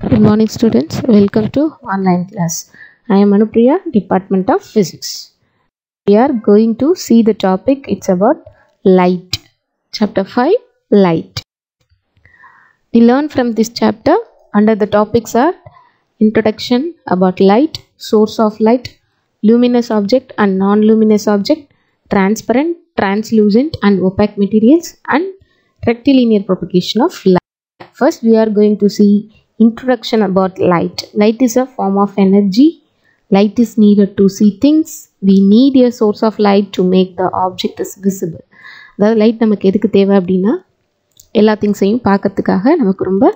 Good morning, students. Welcome to online class. I am Anupriya, Department of Physics. We are going to see the topic. It's about light. Chapter 5 Light. We learn from this chapter under the topics are Introduction about light, source of light, luminous object and non luminous object, transparent, translucent, and opaque materials, and rectilinear propagation of light. First, we are going to see introduction about light. Light is a form of energy. Light is needed to see things. We need a source of light to make the object is visible. அதாவது light நமக்கு எதுக்கு தேவை அப்படின்னா எல்லா திங்ஸையும் பார்க்கறதுக்காக நமக்கு ரொம்ப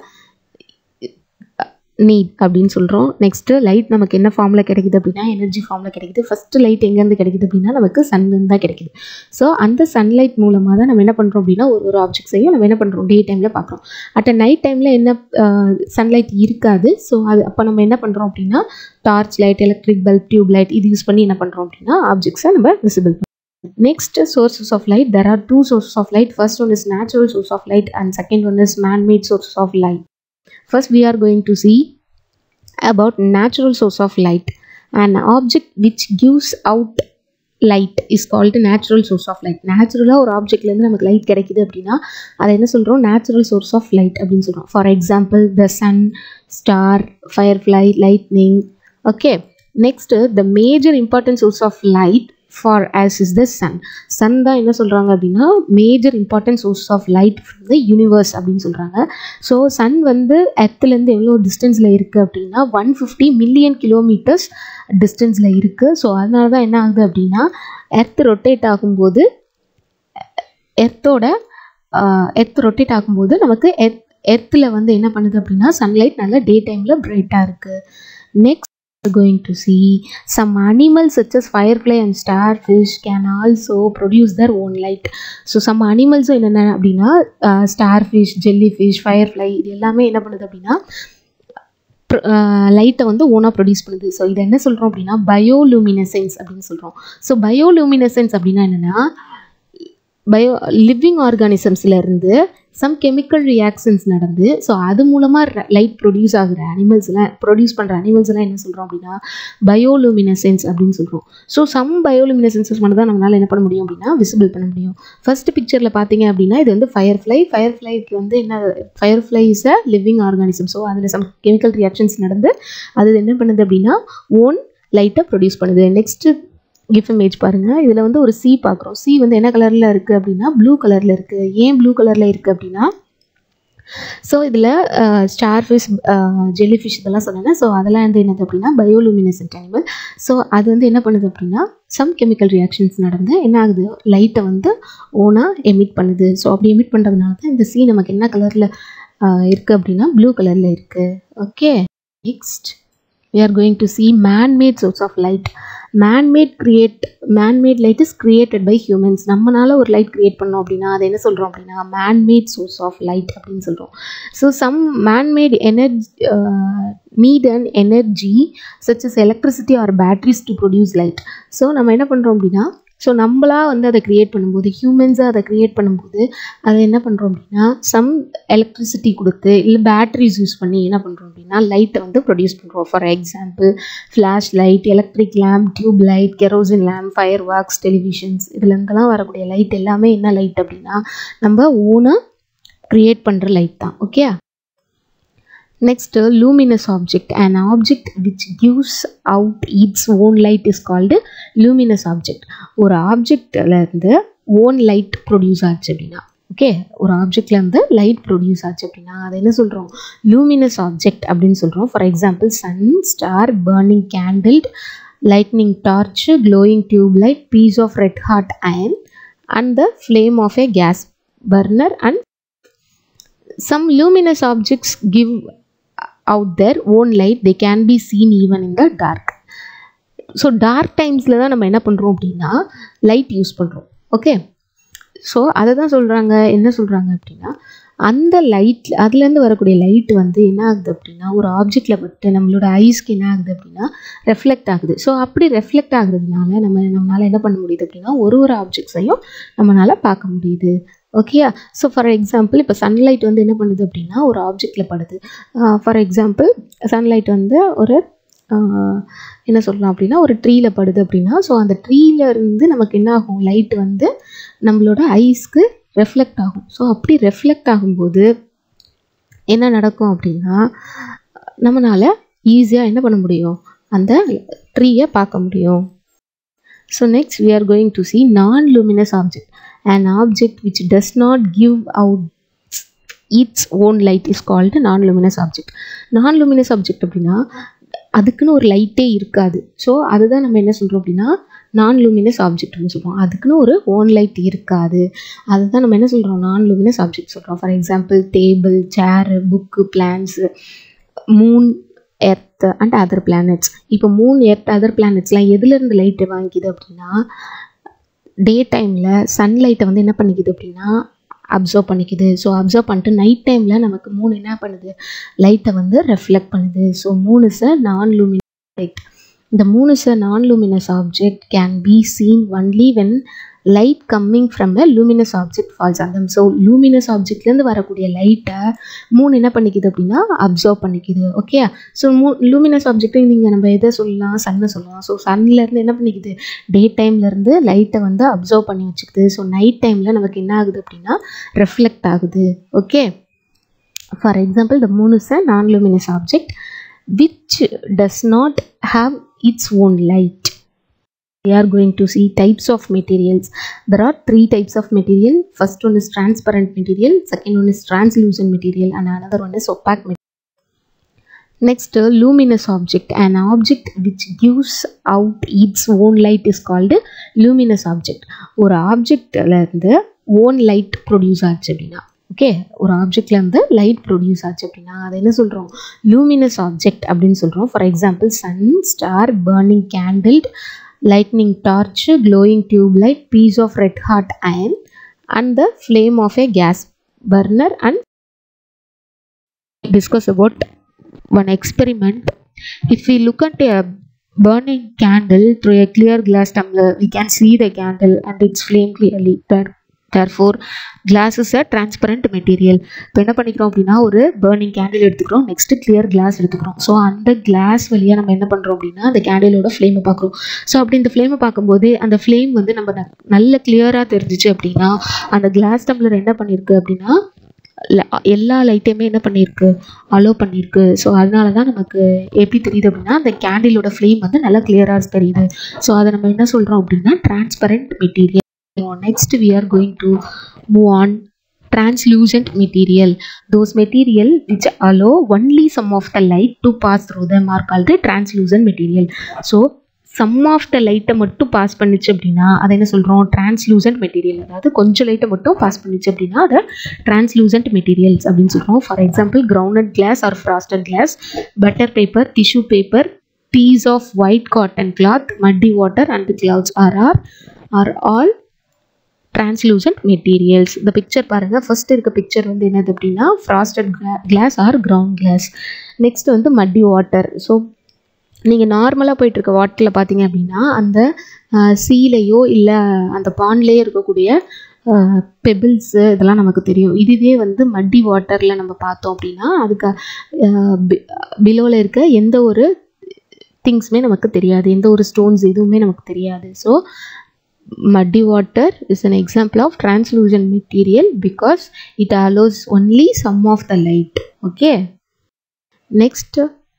NEET அப்படின்னு சொல்கிறோம் நெக்ஸ்ட்டு லைட் நமக்கு என்ன ஃபார்மில் கிடைக்குது அப்படின்னா எனர்ஜி ஃபார்மில் கிடைக்குது ஃபஸ்ட்டு லைட் எங்கேருந்து கிடைக்குது அப்படின்னா நமக்கு சன்லேருந்து தான் கிடைக்குது ஸோ அந்த சன்லைட் மூலமாக தான் நம்ம என்ன பண்ணுறோம் அப்படின்னா ஒரு ஒரு ஆப்ஜெக்ட்ஸையும் நம்ம என்ன பண்ணுறோம் டே டைமில் பார்க்குறோம் அட் நைட் டைமில் என்ன சன்லைட் இருக்காது ஸோ அது அப்போ நம்ம என்ன பண்ணுறோம் அப்படின்னா torch light electric bulb tube light இது யூஸ் பண்ணி என்ன பண்ணுறோம் அப்படின்னா ஆப்ஜெக்ட்ஸை நம்ம visible Next sources of light. There are two sources of light. First one is natural source of light and second one is man-made source of light. First we are going to see about natural source of light. An object which gives out light is called natural source of light. நேச்சுரலாக ஒரு ஆப்ஜெக்ட்லேருந்து நமக்கு light கிடைக்குது அப்படின்னா அதை என்ன சொல்கிறோம் natural source of light அப்படின்னு சொல்கிறோம் for example the sun star firefly lightning okay next the major important source of light for us is the sun sun தான் என்ன சொல்கிறாங்க அப்படின்னா major important source of light from the universe அப்படின்னு சொல்கிறாங்க so Sun வந்து எர்த்துலேருந்து எவ்வளோ டிஸ்டன்ஸில் இருக்குது அப்படின்னா ஒன் ஃபிஃப்டி மில்லியன் கிலோமீட்டர்ஸ் டிஸ்டன்ஸில் இருக்குது ஸோ அதனால தான் என்ன ஆகுது அப்படின்னா எர்த் ரொட்டேட் ஆகும்போது எர்த்தோட எர்த் ரொட்டேட் ஆகும்போது நமக்கு எர்த் எர்த்தில் வந்து என்ன பண்ணுது அப்படின்னா சன்லைட் நல்லா டே டைமில் பிரைட்டாக இருக்குது next going to see some animals such as firefly and starfish can also produce their own light so some animals என்னென்ன அப்படின்னா ஸ்டார்ஃபிஷ் ஜெல்லிஃபிஷ் ஃபயர்ஃப்ளை இது எல்லாமே என்ன பண்ணுது அப்படின்னா லைட்டை வந்து ஓனாக ப்ரொடியூஸ் பண்ணுது ஸோ இதை என்ன சொல்கிறோம் அப்படின்னா பயோலூமினசென்ஸ் அப்படின்னு சொல்கிறோம் ஸோ பயோலூமினசென்ஸ் அப்படின்னா என்னென்னா பயோ லிவிங் ஆர்கானிசம்ஸ்லேருந்து சம் கெமிக்கல் ரியாக்ஷன்ஸ் நடந்து ஸோ அது மூலமாக லைட் ப்ரொடியூஸ் ஆகுற அனிமல்ஸ்லாம் ப்ரொடியூஸ் பண்ணுற அனிமல்ஸ்லாம் என்ன சொல்கிறோம் அப்படின்னா பயோலூமினசென்ஸ் அப்படின்னு சொல்கிறோம் ஸோ சம் பயோலூமினசென்சஸ் மட்டும் தான் நம்மளால் என்ன பண்ண முடியும் அப்படின்னா விசிபிள் பண்ண முடியும் ஃபர்ஸ்ட் பிக்சரில் பார்த்தீங்க அப்படின்னா இது வந்து ஃபயர் ஃப்ளை ஃபயர் ஃப்ளைக்கு வந்து என்ன firefly is a living organism so அதில் சம் கெமிக்கல் ரியாக்ஷன்ஸ் நடந்து அது என்ன பண்ணுது அப்படின்னா ஓன் லைட்டை ப்ரொடியூஸ் பண்ணுது நெக்ஸ்ட்டு கிஃப்ட் இமேஜ் பாருங்கள் இதில் வந்து ஒரு சி பார்க்குறோம் சி வந்து என்ன கலரில் இருக்குது அப்படின்னா ப்ளூ கலரில் இருக்குது ஏன் ப்ளூ கலரில் இருக்குது அப்படின்னா ஸோ இதில் ஸ்டார் ஃபிஷ் ஜெல்லி ஃபிஷ் இதெல்லாம் சொன்னேன் ஸோ அதெல்லாம் வந்து என்னது அப்படின்னா பயோலூமினசன்ட் அனிமல் ஸோ அது வந்து என்ன பண்ணுது அப்படின்னா சம் கெமிக்கல் ரியாக்ஷன்ஸ் நடந்து என்ன ஆகுது லைட்டை வந்து ஓனாக எமிட் பண்ணுது ஸோ அப்படி எமிட் பண்ணுறதுனால தான் இந்த சி நமக்கு என்ன கலரில் இருக்குது அப்படின்னா ப்ளூ கலரில் இருக்குது okay next we are going to see man-made source of light man-made create man-made light is created by humans நம்மனால ஒரு லைட் கிரியேட் பண்ணோம் அப்படின்னா அதை என்ன சொல்கிறோம் அப்படின்னா man-made source of light அப்படின்னு சொல்கிறோம் so some man-made energy uh, need an energy such as electricity or batteries to produce light so நம்ம என்ன பண்ணுறோம் அப்படின்னா ஸோ நம்மளா வந்து அதை க்ரியேட் பண்ணும்போது ஹியூமன்ஸாக அதை க்ரியேட் பண்ணும்போது அதை என்ன பண்ணுறோம் அப்படின்னா சம் எலக்ட்ரிசிட்டி கொடுத்து இல்லை பேட்டரிஸ் யூஸ் பண்ணி என்ன பண்ணுறோம் அப்படின்னா லைட்டை வந்து ப்ரொடியூஸ் பண்ணுறோம் for example flash light electric lamp tube light kerosene lamp fireworks televisions இதுலேருந்துலாம் வரக்கூடிய லைட் எல்லாமே என்ன லைட் அப்படின்னா நம்ம ஓனாக க்ரியேட் பண்ணுற லைட் தான் okay Next, uh, luminous object. An object which gives out its own light is called luminous object. ஒரு ஆப்ஜெக்ட்லேருந்து ஓன் லைட் ப்ரொடியூஸ் ஆச்சு அப்படின்னா ஓகே ஒரு ஆப்ஜெக்ட்லேருந்து லைட் ப்ரொடியூஸ் ஆச்சு அப்படின்னா அதை என்ன சொல்கிறோம் லூமினஸ் ஆப்ஜெக்ட் அப்படின்னு சொல்கிறோம் for example sun star burning candle lightning torch glowing tube light piece of red hot iron and the flame of a gas burner and some luminous objects give out their own light they can be seen even in the dark so dark டைம்ஸில் தான் நம்ம என்ன பண்ணுறோம் அப்படின்னா light use பண்ணுறோம் okay so அதை தான் சொல்கிறாங்க என்ன சொல்கிறாங்க அப்படின்னா அந்த லைட் அதுலேருந்து வரக்கூடிய லைட் வந்து என்ன ஆகுது அப்படின்னா ஒரு ஆப்ஜெக்டில் பட்டு நம்மளோட ஐஸ்க்கு என்ன ஆகுது அப்படின்னா ரெஃப்ளெக்ட் ஆகுது ஸோ அப்படி ரெஃப்ளெக்ட் ஆகுறதுனால நம்ம நம்மளால் என்ன பண்ண முடியுது அப்படின்னா ஒரு ஒரு ஆப்ஜெக்ட்ஸையும் நம்மளால் பார்க்க முடியுது ஓகே ஸோ ஃபார் எக்ஸாம்பிள் இப்போ சன்லைட் வந்து என்ன பண்ணுது அப்படின்னா ஒரு ஆப்ஜெக்டில் படுது ஃபார் எக்ஸாம்பிள் சன்லைட் வந்து ஒரு ஆஹ், என்ன சொல்லலாம் அப்படின்னா ஒரு ட்ரீயில் படுது அப்படின்னா ஸோ அந்த ட்ரீல இருந்து நமக்கு என்ன ஆகும் லைட் வந்து நம்மளோட ஐஸ்க்கு ரெஃப்ளெக்ட் ஆகும் ஸோ அப்படி ரெஃப்ளெக்ட் ஆகும்போது என்ன நடக்கும் அப்படின்னா நம்மளால் ஈஸியாக என்ன பண்ண முடியும் அந்த ட்ரீயை பார்க்க முடியும் so next we are going to see non-luminous object an object which does not give out its own light is called non-luminous object non-luminous object அப்படின்னா அதுக்குன்னு ஒரு லைட்டே இருக்காது ஸோ அதுதான் நம்ம என்ன சொல்கிறோம் அப்படின்னா நான் லூமினஸ் ஆப்ஜெக்ட்னு சொல்கிறோம் அதுக்குன்னு ஒரு ஓன் லைட் இருக்காது அதுதான் நம்ம என்ன சொல்கிறோம் நான் லூமினஸ் ஆப்ஜெக்ட் சொல்கிறோம் for example table chair book plants moon earth and other planets இப்போ மூன் எர்த் அதர் பிளானட்ஸ்லாம் எதுலேருந்து லைட்டு வாங்கிக்குது அப்படின்னா டே டைமில் சன்லைட்டை வந்து என்ன பண்ணிக்குது அப்படின்னா அப்சர்வ் பண்ணிக்குது ஸோ அப்சர்வ் பண்ணிட்டு நைட் டைமில் நமக்கு மூணு என்ன பண்ணுது லைட்டை வந்து ரெஃப்ளெக்ட் பண்ணுது ஸோ மூணு is a non luminous light இந்த மூணு is a non luminous object can be seen only when light coming from a luminous object falls அந்த ஸோ லூமினஸ் ஆப்ஜெக்ட்லேருந்து வரக்கூடிய லைட்டை மூணு என்ன பண்ணிக்குது அப்படின்னா அப்சர்வ் பண்ணிக்குது ஓகே ஸோ மூ லூமினஸ் ஆப்ஜெக்ட்டை நீங்கள் நம்ம எதை சொல்லலாம் சன்னை சொல்லலாம் ஸோ சன்லேருந்து என்ன பண்ணிக்குது டே டைம்லேருந்து லைட்டை வந்து அப்சர்வ் பண்ணி வச்சுக்குது ஸோ நைட் டைமில் நமக்கு என்ன ஆகுது அப்படின்னா ரெஃப்ளெக்ட் ஆகுது okay for example the moon is a non luminous object which does not have its own light we are going to see types of materials there are three types of material first one is transparent material second one is translucent material and another one is opaque material next uh, luminous object an object which gives out its own light is called luminous object ஒரு ஆப்ஜெக்ட்ல இருந்து own light produce ஆச்சு அப்படின்னா okay ஒரு ஆப்ஜெக்ட்ல இருந்து light produce ஆச்சு அப்படின்னா அதை என்ன சொல்கிறோம் லூமினஸ் ஆப்ஜெக்ட் அப்படின்னு சொல்கிறோம் for example sun star burning candle lightning torch glowing tube light piece of red hot iron and the flame of a gas burner and discuss about one experiment if we look at a burning candle through a clear glass tumbler we can see the candle and its flame clearly There- therefore glass is a transparent material இப்போ என்ன பண்ணிக்கிறோம் அப்படின்னா ஒரு burning candle எடுத்துக்கிறோம் next clear glass எடுத்துக்கிறோம் so அந்த glass வழியாக நம்ம என்ன பண்ணுறோம் அப்படின்னா அந்த கேண்டிலோட ஃப்ளேமை பார்க்குறோம் ஸோ அப்படி இந்த ஃப்ளேமை பார்க்கும்போது அந்த ஃப்ளேம் வந்து நம்ம ந- நல்ல கிளியராக தெரிஞ்சிச்சு அப்படின்னா அந்த கிளாஸ் டம்ளர் என்ன பண்ணியிருக்கு அப்படின்னா ல- எல்லா லைட்டையுமே என்ன பண்ணியிருக்கு அலோ பண்ணியிருக்கு ஸோ அதனால தான் நமக்கு எப்படி தெரியுது அப்படின்னா அந்த கேண்டிலோட ஃப்ளேம் வந்து நல்லா கிளியராக தெரியுது ஸோ அதை நம்ம என்ன சொல்கிறோம் அப்படின்னா transparent material next we are going to move on translucent material those material which allow only some of the light to pass through them are called translucent material so some of the லைட்டை மட்டும் pass பண்ணுச்சு அப்படின்னா அதை என்ன சொல்கிறோம் translucent material அதாவது கொஞ்சம் லைட்டை மட்டும் பாஸ் பண்ணுச்சு அப்படின்னா அதை டிரான்ஸ்லூசன்ட் மெட்டீரியல்ஸ் அப்படின்னு சொல்கிறோம் for example grounded glass or frosted glass butter paper tissue paper piece of white cotton cloth muddy water and clouds are are are all translucent materials இந்த பிக்சர் பாருங்கள் ஃபர்ஸ்ட் இருக்க picture வந்து என்னது அப்படின்னா frosted glass or ground glass next வந்து muddy water so நீங்கள் நார்மலாக போயிட்டு இருக்க வாட்டரில் பார்த்தீங்க அப்படின்னா அந்த சீலையோ இல்லை அந்த பாண்ட்லேயே இருக்கக்கூடிய பெபிள்ஸு இதெல்லாம் நமக்கு தெரியும் இதுவே வந்து மட்டி வாட்டரில் நம்ம பார்த்தோம் அப்படின்னா அதுக்கு பிலோவில் இருக்க எந்த ஒரு திங்ஸுமே நமக்கு தெரியாது எந்த ஒரு ஸ்டோன்ஸ் எதுவுமே நமக்கு தெரியாது so muddy water is an example of translucent material because it allows only some of the light okay next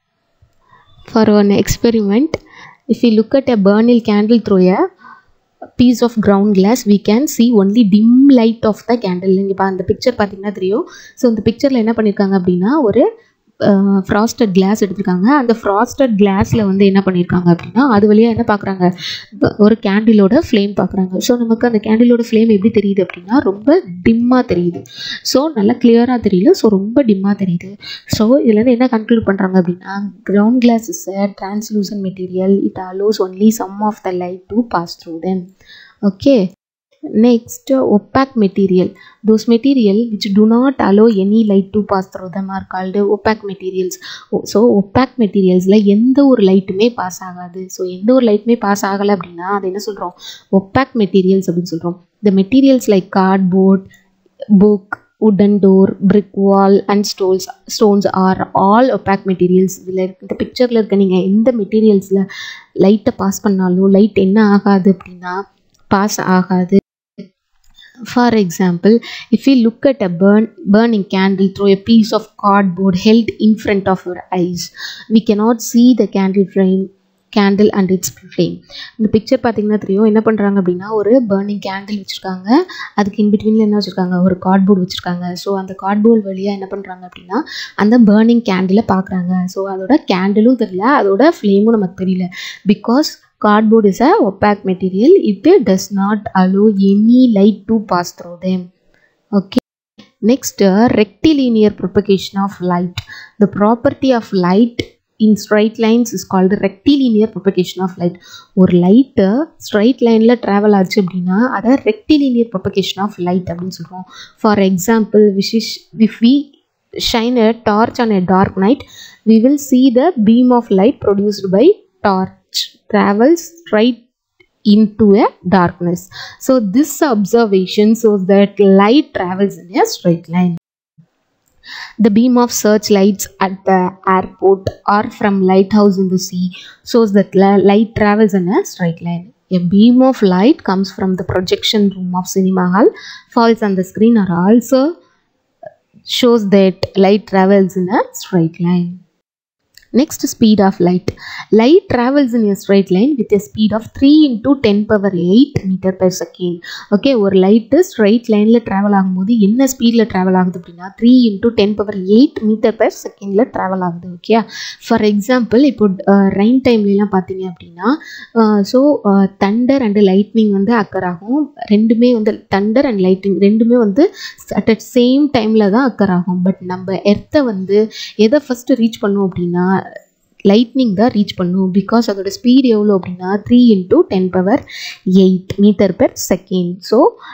for an experiment if we look at a burning candle through a piece of ground glass we can see only dim light of the candle இங்கே பா அந்த picture பார்த்தீங்கன்னா தெரியும் so இந்த பிக்சரில் என்ன பண்ணியிருக்காங்க அப்படின்னா ஒரு ஃப்ராஸ்டட் கிளாஸ் எடுத்திருக்காங்க அந்த ஃப்ராஸ்டட் கிளாஸில் வந்து என்ன பண்ணியிருக்காங்க அப்படின்னா அது வழியாக என்ன பார்க்குறாங்க ஒரு கேண்டிலோட ஃப்ளேம் பார்க்குறாங்க ஸோ நமக்கு அந்த கேண்டிலோட ஃப்ளேம் எப்படி தெரியுது அப்படின்னா ரொம்ப டிம்மாக தெரியுது ஸோ நல்லா கிளியராக தெரியல ஸோ ரொம்ப டிம்மாக தெரியுது ஸோ இதுலேருந்து என்ன கன்க்ளூட் பண்ணுறாங்க அப்படின்னா ground glass is a translucent material it allows only some of the light to pass through them okay next opaque material those material which do not allow any light to pass through them are called opaque materials so opaque materialsல எந்த ஒரு லைட்டுமே pass ஆகாது so எந்த ஒரு லைட்டுமே pass ஆகலை அப்படின்னா அதை என்ன சொல்கிறோம் opaque materials அப்படின்னு சொல்கிறோம் the materials like cardboard book wooden door brick wall and stones stones are all opaque materials இதில் இந்த பிக்சரில் இருக்க நீங்கள் எந்த மெட்டீரியல்ஸில் லைட்டை பாஸ் பண்ணாலும் லைட் என்ன ஆகாது அப்படின்னா பாஸ் ஆகாது For example, if we look at a burn, burning candle through a piece of cardboard held in front of our eyes, we cannot see the candle flame candle and its flame இந்த picture பார்த்தீங்கன்னா தெரியும் என்ன பண்ணுறாங்க அப்படின்னா ஒரு burning candle வச்சுருக்காங்க அதுக்கு இன்பிட்வீனில் என்ன வச்சுருக்காங்க ஒரு கார்ட்போர்டு வச்சுருக்காங்க ஸோ அந்த கார்ட்போர்டு வழியாக என்ன பண்ணுறாங்க அப்படின்னா அந்த பேர்னிங் கேண்டிலை பார்க்குறாங்க ஸோ அதோட கேண்டிலும் தெரியல அதோட ஃப்ளேமும் நமக்கு தெரியல because cardboard is a opaque material it does not allow any light to pass through them okay next uh, rectilinear propagation of light the property of light in straight lines is called rectilinear propagation of light ஒரு light straight லைனில் travel ஆச்சு அப்படின்னா அதை rectilinear propagation of light அப்படின்னு சொல்கிறோம் for example which is if we shine a torch on a dark night we will see the beam of light produced by torch travels straight into a darkness so this observation shows that light travels in a straight line the beam of searchlights at the airport or from lighthouse in the sea shows that la- light travels in a straight line a beam of light comes from the projection room of cinema hall falls on the screen or also shows that light travels in a straight line next speed of light light travels in a straight line with a speed of 3 into 10 power 8 meter per second okay ஒரு light straight லைனில் travel ஆகும்போது என்ன ஸ்பீடில் travel ஆகுது அப்படின்னா three into ten power eight meter per செகண்டில் travel ஆகுது okay for example இப்போ ரெயின் டைம்லலாம் பார்த்தீங்க அப்படின்னா ஸோ தண்டர் அண்டு லைட்னிங் வந்து அக்கர் ஆகும் ரெண்டுமே வந்து தண்டர் அண்ட் லைட்னிங் ரெண்டுமே வந்து அட் அட் சேம் டைமில் தான் அக்கர் ஆகும் பட் நம்ம எர்த்தை வந்து எதை ஃபஸ்ட்டு ரீச் பண்ணோம் அப்படின்னா லைட்னிங் தான் ரீச் பண்ணும் பிகாஸ் அதோட ஸ்பீட் எவ்வளோ அப்படின்னா three into ten power eight meter per second so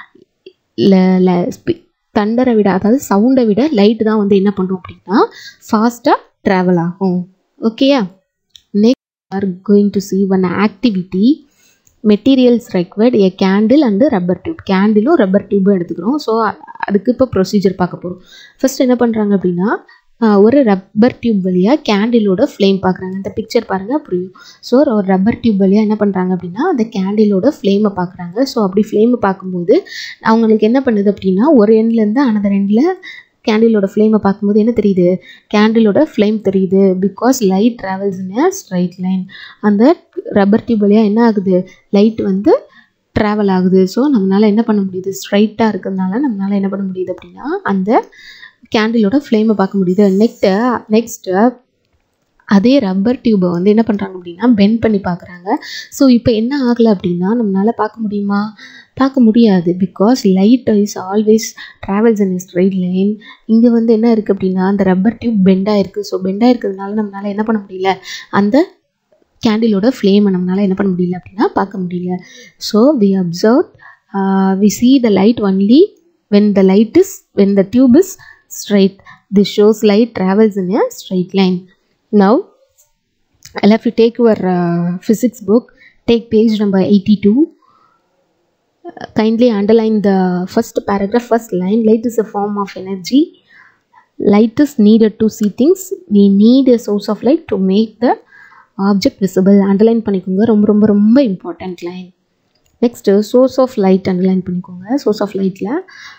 தண்டரை விட அதாவது சவுண்டை விட லைட் தான் வந்து என்ன பண்ணும் அப்படின்னா ஃபாஸ்ட்டாக ட்ராவல் ஆகும் ஓகேயா next are going to see one activity materials required a candle and rubber tube கேண்டிலும் ரப்பர் டியூபும் எடுத்துக்கிறோம் ஸோ அதுக்கு இப்போ ப்ரொசீஜர் பார்க்க போகிறோம் ஃபர்ஸ்ட் என்ன பண்ணுறாங்க அப்படின்னா ஆஹ் ஒரு ரப்பர் டியூப் வழியாக கேண்டிலோட ஃப்ளேம் பார்க்குறாங்க இந்த பிக்சர் பாருங்கள் புரியும் ஸோ ஒரு ரப்பர் டியூப் வழியாக என்ன பண்ணுறாங்க அப்படின்னா அந்த கேண்டிலோட ஃப்ளேமை பார்க்குறாங்க ஸோ அப்படி ஃப்ளேமை பார்க்கும்போது அவங்களுக்கு என்ன பண்ணுது அப்படின்னா ஒரு எண்ட்லேருந்து அனதர் எண்டில் கேண்டிலோட ஃப்ளேமை பார்க்கும்போது என்ன தெரியுது கேண்டிலோட ஃப்ளேம் தெரியுது because light travels in a straight line அந்த ரப்பர் டியூப் வழியாக என்ன ஆகுது லைட் வந்து ட்ராவல் ஆகுது ஸோ நம்மளால் என்ன பண்ண முடியுது ஸ்ட்ரைட்டாக இருக்கிறதுனால நம்மளால் என்ன பண்ண முடியுது அப்படின்னா அந்த கேண்டிலோட ஃப்ளேமை பார்க்க முடியுது நெக்ஸ்ட்டு நெக்ஸ்ட்டு அதே ரப்பர் டியூபை வந்து என்ன பண்ணுறாங்க அப்படின்னா பெண்ட் பண்ணி பார்க்குறாங்க ஸோ இப்போ என்ன ஆகலை அப்படின்னா நம்மளால் பார்க்க முடியுமா பார்க்க முடியாது because light is always travels in straight line இங்கே வந்து என்ன இருக்குது அப்படின்னா அந்த ரப்பர் டியூப் பெண்டாக இருக்குது ஸோ பெண்டாக இருக்கிறதுனால நம்மளால் என்ன பண்ண முடியல அந்த கேண்டிலோட ஃப்ளேமை நம்மளால் என்ன பண்ண முடியல அப்படின்னா பார்க்க முடியல so we observe we see the light only when the light is when the tube is straight this shows light travels in a straight line now i'll have to take your uh, physics book take page number 82 Uh, kindly underline the first paragraph first line light is a form of energy light is needed to see things we need a source of light to make the object visible underline பண்ணிக்கோங்க ரொம்ப ரொம்ப ரொம்ப important line next source of light underline பண்ணிக்கோங்க source of லைட்டில்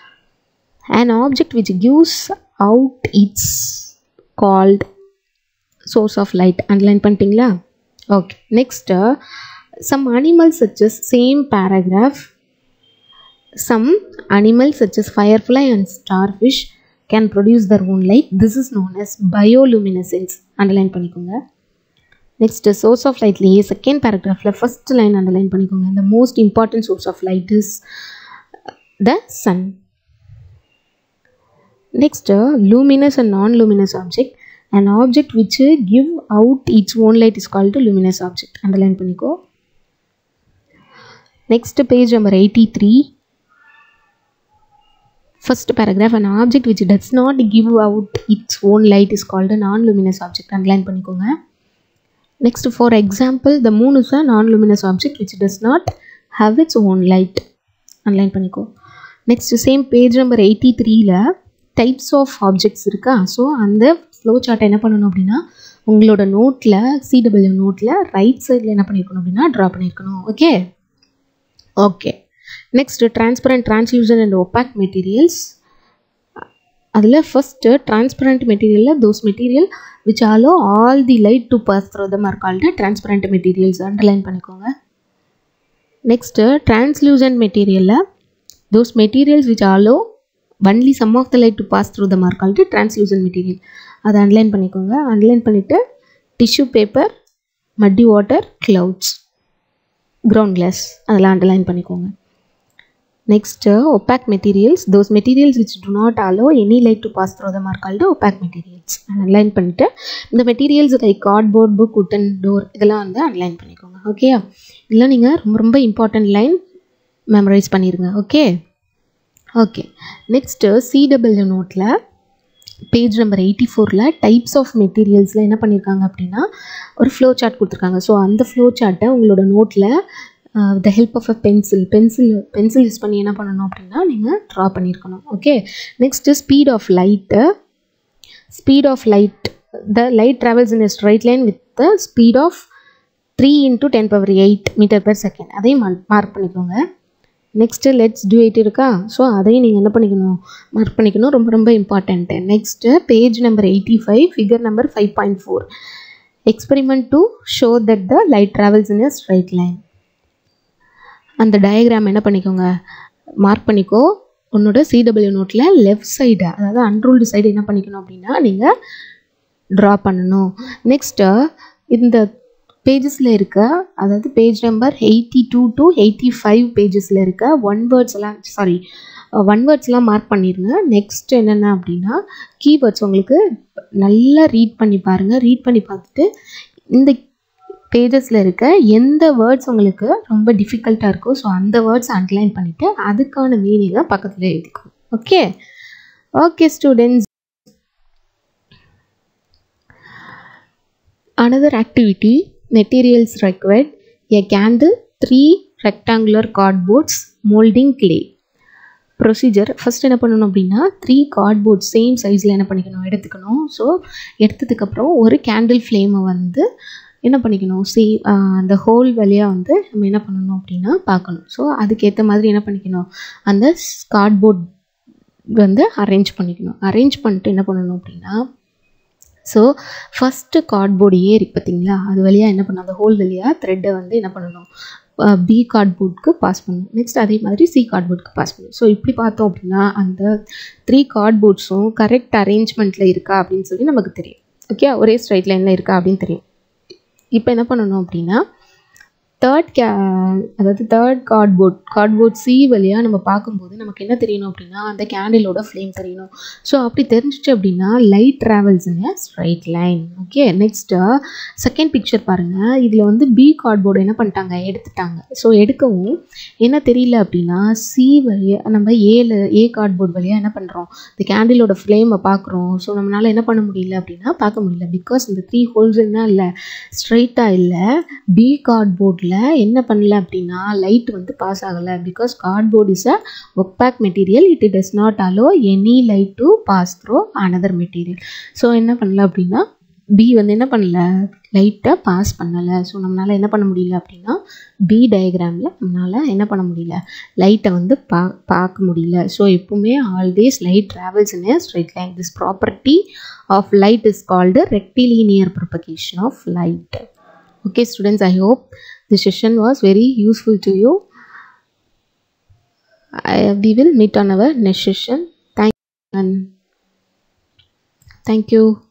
an object which gives out its called source of light underline பண்ணிட்டீங்களா okay next some animals such as same paragraph some animals such as firefly and starfish can produce their own light this is known as bioluminescence underline பண்ணிக்கோங்க next source of லைட்லேயே second பேராகிராஃபில் first line underline பண்ணிக்கோங்க the most important source of light is the sun next luminous and non luminous object an object which give out its own light is called a luminous object underline பண்ணிக்கோ next page number 83 first paragraph an object which does not give out its own light is called a non-luminous object underline பண்ணிக்கோங்க next for example the moon is a non-luminous object which does not have its own light underline பண்ணிக்கோ next same page number eighty த்ரீல types of objects இருக்கா so அந்த flow சார்ட்டை என்ன பண்ணணும் அப்படின்னா உங்களோட நோட்டில் சிடபிள்யூ நோட்டில் ரைட் சைடில் என்ன பண்ணியிருக்கணும் அப்படின்னா ட்ரா பண்ணியிருக்கணும் okay okay next transparent translucent and opaque materials அதில் ஃபஸ்ட்டு டிரான்ஸ்பரண்ட் மெட்டீரியலில் those material which allow all the light to pass through them are called transparent materials underline பண்ணிக்கோங்க நெக்ஸ்ட்டு டிரான்ஸ்லூசன்ட் மெட்டீரியலில் those materials which allow only some of the light to pass through the mark called translucent material அதை underline பண்ணிக்கோங்க underline பண்ணிவிட்டு tissue paper muddy water clouds ground glass அதெல்லாம் underline பண்ணிக்கோங்க next opaque materials those materials which do not allow any light to pass through the mark called opaque materials underline பண்ணிவிட்டு இந்த materials like cardboard book wooden door இதெல்லாம் வந்து underline பண்ணிக்கோங்க ஓகேயா இதெல்லாம் நீங்கள் ரொம்ப ரொம்ப இம்பார்ட்டன்ட் லைன் மெமரைஸ் பண்ணிடுங்க ஓகே ஓகே நெக்ஸ்ட்டு சிடபிள்யூ நோட்டில் பேஜ் நம்பர் எயிட்டி ஃபோரில் டைப்ஸ் ஆஃப் மெட்டீரியல்ஸில் என்ன பண்ணியிருக்காங்க அப்படின்னா ஒரு ஃப்ளோ சார்ட் கொடுத்துருக்காங்க ஸோ அந்த ஃப்ளோ சார்ட்டை உங்களோட நோட்டில் the help of a pencil pencil pencil use பண்ணி என்ன பண்ணணும் அப்படின்னா நீங்கள் ட்ரா பண்ணியிருக்கணும் okay next speed of light speed of light the light travels in a straight line with the speed of three into ten power eight meter per second அதையும் mark பண்ணிக்கோங்க next let's do eight இருக்கா so அதையும் நீங்கள் என்ன பண்ணிக்கணும் mark பண்ணிக்கணும் ரொம்ப ரொம்ப important next page number eighty five figure number five point four experiment to show that the light travels in a straight line அந்த டயக்ராம் என்ன பண்ணிக்கோங்க மார்க் பண்ணிக்கோ உன்னோட சிடபிள்யூ நோட்டில் லெஃப்ட் சைடு அதாவது அன்ரூல்டு சைடு என்ன பண்ணிக்கணும் அப்படின்னா நீங்கள் ட்ரா பண்ணணும் நெக்ஸ்ட்டு இந்த பேஜஸில் இருக்க அதாவது page number eighty two to eighty five பேஜஸில் இருக்க ஒன் வேர்ட்ஸ் எல்லாம் சாரி ஒன் வேர்ட்ஸ்லாம் மார்க் பண்ணிடுங்க நெக்ஸ்ட் என்னென்ன அப்படின்னா கீவேர்ட்ஸ் உங்களுக்கு நல்லா ரீட் பண்ணி பாருங்கள் ரீட் பண்ணி பார்த்துட்டு இந்த பேஜஸில் இருக்க எந்த வேர்ட்ஸ் உங்களுக்கு ரொம்ப டிஃபிகல்ட்டாக இருக்கோ ஸோ அந்த வேர்ட்ஸ் அண்டர்லைன் பண்ணிவிட்டு அதுக்கான மீனிங்கை பக்கத்தில் எழுதிக்கும் okay okay students another activity materials required a candle three rectangular cardboards molding clay procedure first என்ன பண்ணணும் அப்படின்னா த்ரீ கார்ட்போர்ட் சேம் சைஸில் என்ன பண்ணிக்கணும் எடுத்துக்கணும் ஸோ எடுத்ததுக்கப்புறம் ஒரு கேண்டில் ஃப்ளேமை வந்து என்ன பண்ணிக்கணும் சே அந்த ஹோல் வழியாக வந்து நம்ம என்ன பண்ணணும் அப்படின்னா பார்க்கணும் ஸோ அதுக்கேற்ற மாதிரி என்ன பண்ணிக்கணும் அந்த கார்ட்போர்ட் வந்து அரேஞ்ச் பண்ணிக்கணும் அரேஞ்ச் பண்ணிட்டு என்ன பண்ணணும் அப்படின்னா ஸோ ஃபஸ்ட்டு கார்ட்போர்டு ஏறி பார்த்தீங்களா அது வழியாக என்ன பண்ணணும் அந்த ஹோல் வழியாக த்ரெட்டை வந்து என்ன பண்ணணும் பி கார்ட்போர்டுக்கு பாஸ் பண்ணணும் நெக்ஸ்ட் அதே மாதிரி சி கார்ட்போர்டுக்கு பாஸ் பண்ணணும் ஸோ இப்படி பார்த்தோம் அப்படின்னா அந்த த்ரீ கார்ட்போர்ட்ஸும் கரெக்ட் அரேஞ்ச்மெண்ட்டில் இருக்கா அப்படின்னு சொல்லி நமக்கு தெரியும் ஓகே ஒரே ஸ்ட்ரைட் லைனில் இருக்கா அப்படின்னு தெரியும் இப்போ என்ன பண்ணணும் அப்படின்னா தேர்ட் கே அதாவது தேர்ட் கார்ட்போர்ட் கார்ட்போர்ட் சி வழியாக நம்ம பார்க்கும்போது நமக்கு என்ன தெரியணும் அப்படின்னா அந்த கேண்டிலோட ஃப்ளேம் தெரியணும் ஸோ அப்படி தெரிஞ்சிச்சு அப்படின்னா light travels in straight line okay next second picture பாருங்கள் இதில் வந்து பி கார்ட்போர்டு என்ன பண்ணிட்டாங்க எடுத்துட்டாங்க ஸோ எடுக்கவும் என்ன தெரியல அப்படின்னா சி வழியாக நம்ம ஏல ஏ கார்ட்போர்ட் வழியாக என்ன பண்ணுறோம் இந்த கேண்டிலோட ஃப்ளேமை பார்க்குறோம் ஸோ நம்மளால் என்ன பண்ண முடியல அப்படின்னா பார்க்க முடியல பிகாஸ் இந்த த்ரீ ஹோல்ஸ் என்ன இல்லை ஸ்ட்ரைட்டாக இல்லை பி கார்ட்போர்டில் என்ன பண்ணல அப்படின்னா லைட் வந்து பாஸ் ஆகலை because cardboard is a opaque material it does not allow any light to pass through another material so என்ன பண்ணல அப்படின்னா பி வந்து என்ன பண்ணல லைட்டை பாஸ் பண்ணலை ஸோ நம்மளால் என்ன பண்ண முடியல அப்படின்னா பி டயக்ராமில் நம்மளால் என்ன பண்ண முடியல லைட்டை வந்து பா பார்க்க முடியல ஸோ எப்பவுமே always light travels in a straight line this property of light is called rectilinear propagation of light okay students i hope this session was very useful to you I, we will meet on our next session thank and thank you